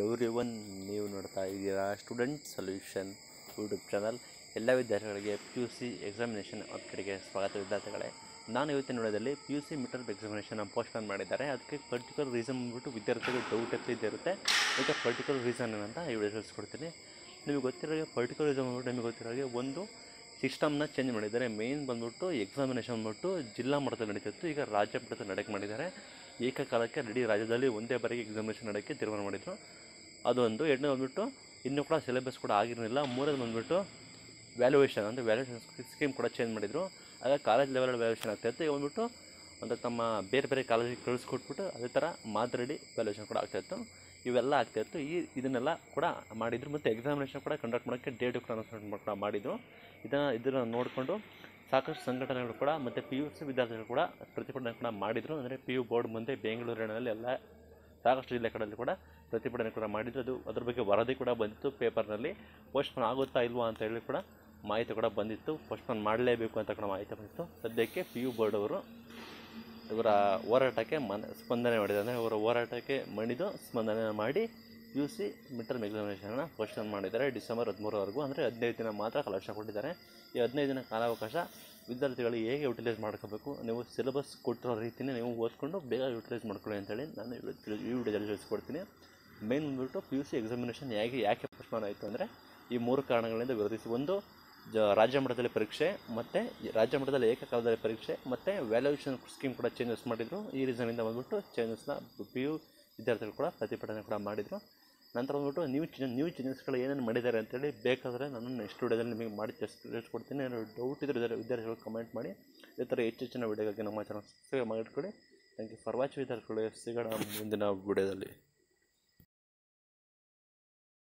every one ನೀವು ನೋಡ್ತಾ ಇದ್ದೀರಾ ಸ್ಟೂಡೆಂಟ್ ಸೊಲ್ಯೂಷನ್ ಯೂಟ್ಯೂಬ್ ಚಾನಲ್ ಎಲ್ಲ ವಿದ್ಯಾರ್ಥಿಗಳಿಗೆ ಪಿ ಯು ಸಿ ಎಕ್ಸಾಮಿನೇಷನ್ ಕಡೆಗೆ ಸ್ವಾಗತ ವಿದ್ಯಾರ್ಥಿಗಳೇ ನಾನು ಇವತ್ತಿನ ವಿಡಿಯೋದಲ್ಲಿ P U C midterm examination postpone ಮಾಡಿದ್ದಾರೆ ಅದಕ್ಕೆ ಪರ್ಟಿಕ್ಯುಲರ್ ರೀಸನ್ ಬಂದ್ಬಿಟ್ಟು ವಿದ್ಯಾರ್ಥಿಗಳು ಡೌಟ್ ಇದ್ದೇ ಇರುತ್ತೆ ಈಗ ಪರ್ಟಿಕ್ಯುಲರ್ ರೀಸನ್ ಏನಂತ ಈ ವಿಡಿಯೋ ತಿಳಿಸ್ಕೊಡ್ತೀನಿ ನಿಮಗೆ ಗೊತ್ತಿರೋ ಹಾಗೆ ಪರ್ಟಿಕ್ಯುಲರ್ ರೀಸನ್ ಬಂದ್ಬಿಟ್ಟು ನಿಮಗೆ ಗೊತ್ತಿರೋ ಹಾಗೆ ಒಂದು ಸಿಸ್ಟಮ್ನ ಚೇಂಜ್ ಮಾಡಿದ್ದಾರೆ ಮೇನ್ ಬಂದ್ಬಿಟ್ಟು ಎಕ್ಸಾಮಿನೇಷನ್ ಬಂದ್ಬಿಟ್ಟು ಜಿಲ್ಲಾ ಮಟ್ಟದಲ್ಲಿ ನಡೀತಿತ್ತು ಈಗ ರಾಜ್ಯ ಮಟ್ಟದಲ್ಲಿ ನಡೆಯಕ್ಕೆ ಮಾಡಿದ್ದಾರೆ ಏಕಕಾಲಕ್ಕೆ ಇಡೀ ರಾಜ್ಯದಲ್ಲಿ ಒಂದೇ ಬಾರಿಗೆ ಎಕ್ಸಾಮಿನೇಷನ್ ನಡೆಯೋಕ್ಕೆ ತೀರ್ಮಾನ ಮಾಡಿದರು ಅದೊಂದು ಎರಡನೇ ಬಂದ್ಬಿಟ್ಟು ಇನ್ನೂ ಕೂಡ ಸಿಲೆಬಸ್ ಕೂಡ ಆಗಿರಲಿಲ್ಲ ಮೂರನೇದು ಬಂದ್ಬಿಟ್ಟು ವ್ಯಾಲ್ಯೂಯೇಷನ್ ಅಂದರೆ ವ್ಯಾಲ್ಯೂಯೇಷನ್ ಸ್ಕೀಮ್ ಕೂಡ ಚೇಂಜ್ ಮಾಡಿದರು ಆಗ ಕಾಲೇಜ್ ಲೆವೆಲ್ ವ್ಯಾಲ್ಯೂಯೇಷನ್ ಆಗ್ತಾಯಿತ್ತು ಈಗ ಬಂದ್ಬಿಟ್ಟು ಅಂದರೆ ತಮ್ಮ ಬೇರೆ ಬೇರೆ ಕಾಲೇಜಿಗೆ ಕಳಿಸ್ಕೊಟ್ಬಿಟ್ಟು ಅದೇ ಥರ ಮಾದರಡಿ ವ್ಯಾಲ್ಯೂಯೇಷನ್ ಕೂಡ ಆಗ್ತಾಯಿತ್ತು ಇವೆಲ್ಲ ಆಗ್ತಾಯಿತ್ತು ಈ ಇದನ್ನೆಲ್ಲ ಕೂಡ ಮಾಡಿದರು ಮತ್ತು ಎಕ್ಸಾಮಿನೇಷನ್ ಕೂಡ ಕಂಡಕ್ಟ್ ಮಾಡೋಕ್ಕೆ ಡೇಟ್ ಕೂಡ ಅನೌನ್ಸ್ಮೆಂಟ್ ಕೂಡ ಮಾಡಿದರು ಇದನ್ನು ಇದನ್ನು ನೋಡಿಕೊಂಡು ಸಾಕಷ್ಟು ಸಂಘಟನೆಗಳು ಕೂಡ ಮತ್ತು ಪಿ ಯು ಸಿ ವಿದ್ಯಾರ್ಥಿಗಳು ಕೂಡ ಪ್ರತಿಭಟನೆ ಕೂಡ ಮಾಡಿದರು ಅಂದರೆ ಪಿ ಯು ಬೋರ್ಡ್ ಮುಂದೆ ಬೆಂಗಳೂರಿನಲ್ಲಿ ಎಲ್ಲ ಸಾಕಷ್ಟು ಜಿಲ್ಲೆ ಕಡೆಯಲ್ಲಿ ಕೂಡ ಪ್ರತಿಭಟನೆ ಕೂಡ ಮಾಡಿದ್ರು ಅದು ಅದ್ರ ಬಗ್ಗೆ ವರದಿ ಕೂಡ ಬಂದಿತ್ತು ಪೇಪರ್ನಲ್ಲಿ ಪೋಸ್ಟ್ಪೋನ್ ಆಗುತ್ತಾ ಇಲ್ವಾ ಅಂತ ಹೇಳಿ ಕೂಡ ಮಾಹಿತಿ ಕೂಡ ಬಂದಿತ್ತು ಪೋಸ್ಟ್ಪೋನ್ ಮಾಡಲೇಬೇಕು ಅಂತ ಕೂಡ ಮಾಹಿತಿ ಬಂದಿತ್ತು ಸದ್ಯಕ್ಕೆ ಪಿ ಯು ಬೋರ್ಡ್ ಅವರು ಇವರ ಹೋರಾಟಕ್ಕೆ ಮನ ಸ್ಪಂದನೆ ಮಾಡಿದ್ದಾರೆ ಅಂದರೆ ಇವರ ಹೋರಾಟಕ್ಕೆ ಮಣಿದು ಸ್ಪಂದನೆ ಮಾಡಿ P U C mid term ಎಕ್ಸಾಮಿನೇಷನ್ನ ಪೋಸ್ಟ್ಪೋನ್ ಮಾಡಿದ್ದಾರೆ ಡಿಸೆಂಬರ್ ಹದಿಮೂರವರೆಗೂ ಅಂದರೆ ಹದಿನೈದು ದಿನ ಮಾತ್ರ ಕಾಲಾವಕಾಶ ಕೊಟ್ಟಿದ್ದಾರೆ ಈ ಹದಿನೈದು ದಿನ ಕಾಲಾವಕಾಶ ವಿದ್ಯಾರ್ಥಿಗಳು ಹೇಗೆ ಯುಟಿಲೈಸ್ ಮಾಡ್ಕೋಬೇಕು ನೀವು ಸಿಲೆಬಸ್ ಕೊಟ್ಟಿರೋ ರೀತಿಯೇ ನೀವು ಓದ್ಕೊಂಡು ಬೇಗ ಯುಟಿಲೈಸ್ ಮಾಡ್ಕೊಳ್ಳಿ ಅಂತೇಳಿ ನಾನು ಈ ವಿಡಿಯೋ ತಿಳಿ- ಈ ವಿಡಿಯೋದಲ್ಲಿ ತಿಳಿಸ್ಕೊಡ್ತೀನಿ ಮೇನ್ ಬಂದ್ಬಿಟ್ಟು ಪಿ ಯು ಸಿ ಎಕ್ಸಾಮಿನೇಷನ್ ಹೇಗೆ ಯಾಕೆ ಪೋಸ್ಟ್ಪೋನ್ ಆಯಿತು ಅಂದರೆ ಈ ಮೂರು ಕಾರಣಗಳಿಂದ ವಿರೋಧಿಸಿ ಒಂದು ಜ ರಾಜ್ಯ ಮಟ್ಟದಲ್ಲಿ ಪರೀಕ್ಷೆ ಮತ್ತು ರಾಜ್ಯ ಮಟ್ಟದಲ್ಲಿ ಏಕಕಾಲದಲ್ಲಿ ಪರೀಕ್ಷೆ ಮತ್ತು ವ್ಯಾಲ್ಯೂಯೇಷನ್ ಸ್ಕೀಮ್ ಕೂಡ ಚೇಂಜಸ್ ಮಾಡಿದರು ಈ ರೀಸನಿಂದ ಬಂದ್ಬಿಟ್ಟು ಚೇಂಜಸ್ನ ಪಿ ಯು ವಿದ್ಯಾರ್ಥಿಗಳು ಕೂಡ ಪ್ರತಿಭಟನೆ ಕೂಡ ಮಾಡಿದರು ನಂತರ ಬಂದ್ಬಿಟ್ಟು ನ್ಯೂ ಚೇಂಜ್ ನ್ಯೂ ಚೇಂಜಸ್ಗಳು ಏನೇನು ಮಾಡಿದ್ದಾರೆ ಅಂತೇಳಿ ಬೇಕಾದರೆ ನಾನು ನೆಕ್ಸ್ಟ್ ವಿಡಿಯೋದಲ್ಲಿ ನಿಮಗೆ ಮಾಡಿ ತಿಳಿಸ್ ತಿಳಿಸ್ಕೊಡ್ತೀನಿ ಏನಾದ್ರು ಡೌಟ್ ಇದ್ದರೆ ವಿದ್ಯಾರ್ಥಿ- ವಿದ್ಯಾರ್ಥಿಗಳು ಕಮೆಂಟ್ ಮಾಡಿ ಇದೇ ಥರ ಹೆಚ್ಚು ಹೆಚ್ಚಿನ ವಿಡಿಯೋಗಾಗಿ ನಮ್ಮ ಚಾನಲ್ ಸಬ್ಸ್ಕ್ರೈಬ್ ಮಾಡಿಟ್ಕೊಳ್ಳಿ ಥ್ಯಾಂಕ್ ಯು ಫಾರ್ ವಾಚ್ ವಿದ್ಯಾರ್ಥಿಗಳು ಸಿಗೋಣ ಮುಂದಿನ ವಿಡಿಯೋದಲ್ಲಿ